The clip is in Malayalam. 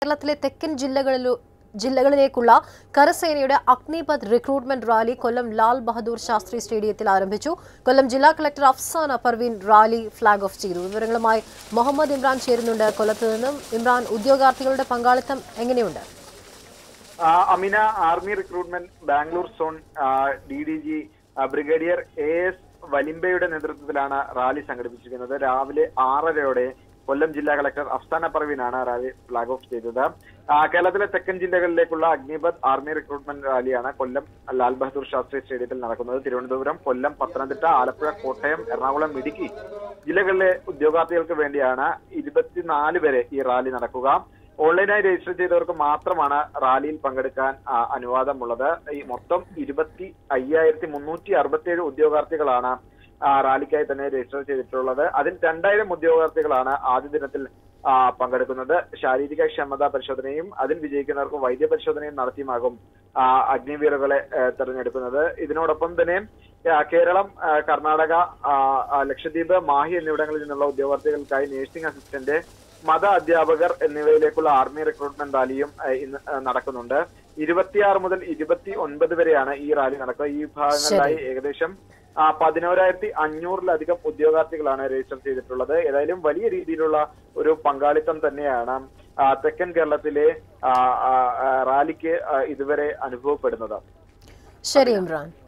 കേരളത്തിലെ തെക്കൻ ജില്ലകളിലു ജില്ലകളിലേക്കുള്ള കരസേനയുടെ അഗ്നിപത് റിക്രൂട്ട്മെന്റ് റാലി കൊല്ലം ലാൽ ബഹദൂർ ശാസ്ത്രി സ്റ്റേഡിയത്തിൽ ആരംഭിച്ചു കൊല്ലം ജില്ലാ collector Afsana Parveen rally flag off ചെയ്തു വിവരങ്ങളുമായി മുഹമ്മദ് ഇമ്രാൻ ചേരുന്നുണ്ട് കൊല്ലത്ത് നിന്നും ഇമ്രാൻ ഉദ്യോഗാർത്ഥികളുടെ പങ്കാളിത്തം എങ്ങനെയുണ്ട് ആ, അമിന army recruitment Bangalore zone D D G brigadier A S വലിമ്പയുടെ നേതൃത്വത്തിലാണ് റാലി സംഘടിപ്പിച്ചിരിക്കുന്നത് രാവിലെ ആറരയോടെ കൊല്ലം ജില്ലാ കളക്ടർ അഫ്സാന പർവീനാണ് റാലി ഫ്ലാഗ് ഓഫ് ചെയ്തത് ആ, കേരളത്തിലെ തെക്കൻ ജില്ലകളിലേക്കുള്ള അഗ്നിപത് ആർമി റിക്രൂട്ട്മെന്റ് റാലിയാണ് കൊല്ലം ലാൽ ബഹദൂർ ശാസ്ത്രി സ്റ്റേഡിയത്തിൽ നടക്കുന്നത് തിരുവനന്തപുരം കൊല്ലം പത്തനംതിട്ട ആലപ്പുഴ കോട്ടയം എറണാകുളം ഇടുക്കി ജില്ലകളിലെ ഉദ്യോഗാർത്ഥികൾക്ക് വേണ്ടിയാണ് ഇരുപത്തിനാല് വരെ ഈ റാലി നടക്കുക ഓൺലൈനായി രജിസ്റ്റർ ചെയ്തവർക്ക് മാത്രമാണ് റാലിയിൽ പങ്കെടുക്കാൻ ആ, അനുവാദമുള്ളത് ഈ മൊത്തം ഇരുപത്തി അയ്യായിരത്തി മുന്നൂറ്റി അറുപത്തിയേഴ് ഉദ്യോഗാർത്ഥികളാണ് ആ, റാലിക്കായി തന്നെ രജിസ്റ്റർ ചെയ്തിട്ടുള്ളത് അതിൽ രണ്ടായിരം ഉദ്യോഗാർത്ഥികളാണ് ആദ്യ ദിനത്തിൽ ആ, പങ്കെടുക്കുന്നത് ശാരീരിക ക്ഷമതാ പരിശോധനയും അതിൽ വിജയിക്കുന്നവർക്ക് വൈദ്യ പരിശോധനയും നടത്തിയുമാകും ആ, അഗ്നിവീറുകളെ ആ, തെരഞ്ഞെടുക്കുന്നത് ഇതിനോടൊപ്പം തന്നെ ആ, കേരളം ആ, കർണാടക ആ, ആ, ലക്ഷദ്വീപ് മാഹി എന്നിവിടങ്ങളിൽ നിന്നുള്ള ഉദ്യോഗാർത്ഥികൾക്കായി നഴ്സിംഗ് അസിസ്റ്റന്റ് മത അധ്യാപകർ എന്നിവയിലേക്കുള്ള ആർമി റിക്രൂട്ട്മെന്റ് റാലിയും ആ, ഇന്ന് ആ, നടക്കുന്നുണ്ട് ഇരുപത്തിയാറ് മുതൽ ഇരുപത്തി ഒൻപത് വരെയാണ് ഈ റാലി നടക്കുക ഈ ഭാഗങ്ങളിലായി ഏകദേശം ആ, പതിനോരായിരത്തി അഞ്ഞൂറിലധികം ഉദ്യോഗാർത്ഥികളാണ് രജിസ്റ്റർ ചെയ്തിട്ടുള്ളത് ഏതായാലും വലിയ രീതിയിലുള്ള ഒരു പങ്കാളിത്തം തന്നെയാണ് ആ, തെക്കൻ കേരളത്തിലെ ആ, ആ, ആ, റാലിക്ക് ആ, ഇതുവരെ അനുഭവപ്പെടുന്നത് ശരി ഇമ്രാൻ